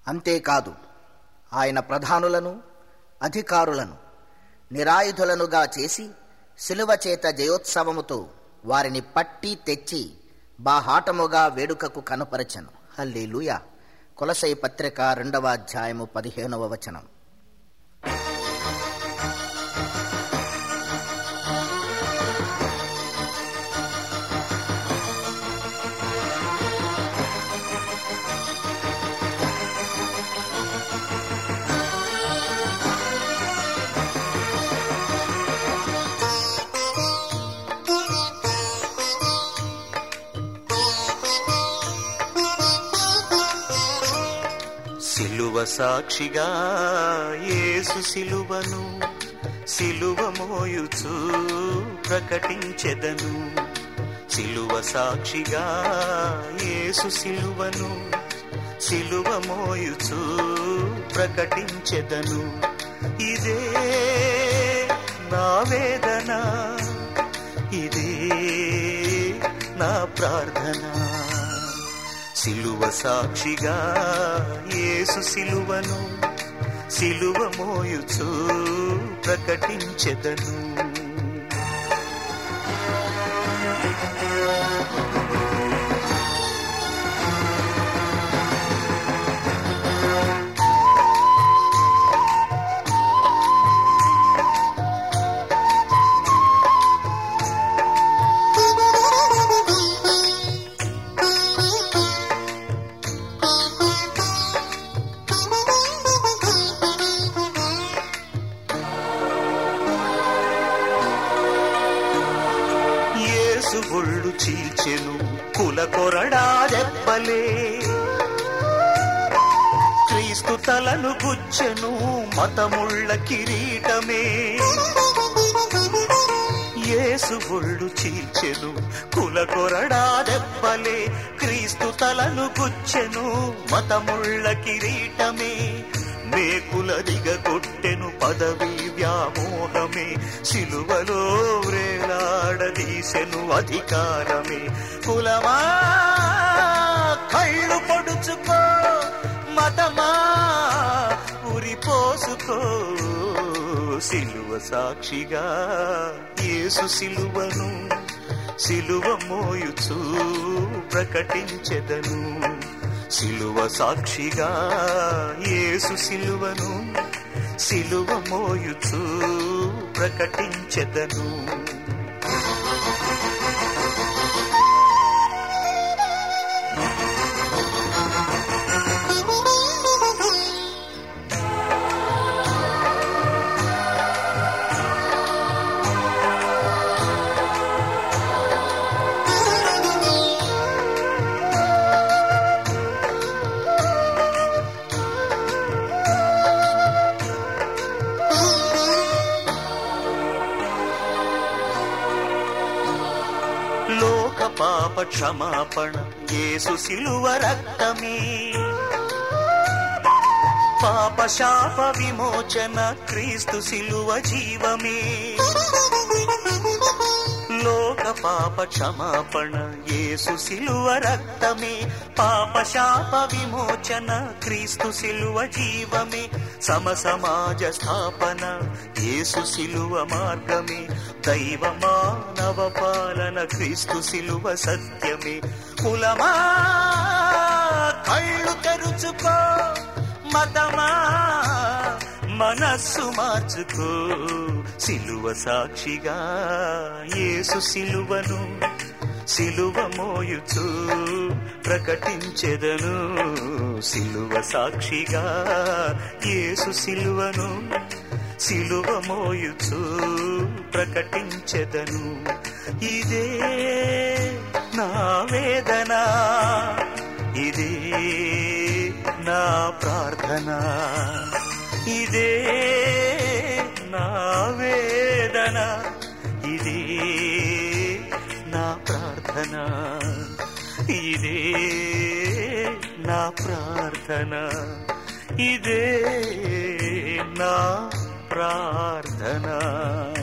అంతేకాదు ఆయన ప్రధానులను అధికారులను నిరాయుధులనుగా చేసి శిలువ చేత జయోత్సవముతో వారిని పట్టి తెచ్చి బాహాటముగా వేడుకకు కనపరచను హల్లేలూయా కొలసై పత్రిక రెండవ అధ్యాయము పదిహేనవ వచనం సిలువ సాక్షిగా యేసు సిలువను సిలువ మోయుచు ప్రకటించెదను సిలువ సాక్షిగా యేసు సిలువను సిలువ మోయుచు ప్రకటించెదను ఇదే నా వేదన ఇదే నా ప్రార్థన సిలువ సాక్షిగా యేసు సిలువను సిలువ మోయుచు ప్రకటించెదను యేసు ఒళ్ళు చీల్చెను కుల కొరడా దెబ్బలే క్రీస్తు తలను గుచ్చెను మతముళ్ళ కిరీటమే యేసు ఒళ్ళు చీల్చెను కుల కొరడా దెబ్బలే క్రీస్తు తలను గుచ్చెను మతముళ్ళ కిరీటమే మేకుల దిగగొట్టెను పదవి వ్యామోహమే సిలువలో వ్రేలాడదీసెను అధికారమే కులమా కళ్ళు పొడుచుకో మతమా ఉరి పోసుకో సిలువ సాక్షిగా యేసు సిలువను సిలువ మోయుచు ప్రకటించెదను సిలువ సాక్షిగా యేసు సిలువను సిలువ మోయుచు ప్రకటించెదను లోక పాప క్షమాపణ యేసు సిలువ రక్తమే పాప శాప విమోచన క్రీస్తు సిలువ జీవమే లోక పాప క్షమాపణ యేసు సిలువ రక్తమే పాప శాప విమోచన క్రీస్తు సిలువ జీవమే సమ సమాజ స్థాపన యేసు సిలువ మార్గమే దైవ మానవ పాలన క్రీస్తు సిలువ సత్యమే కులమా కళ్ళు తెరుచుకో మతమా మనస్సు మార్చుకో సిలువ సాక్షిగా యేసు సిలువను సిలువ మోయుచు ప్రకటించెదను సిలువ సాక్షిగా యేసు సిలువను సిలువ మోయుచు ప్రకటించెదను ఇదే నా వేదన ఇదే నా ప్రార్థన ఇదే నా వేదన ఇదే నా ప్రార్థన ఇదే నా ప్రార్థన ఇదే నా ప్రార్థన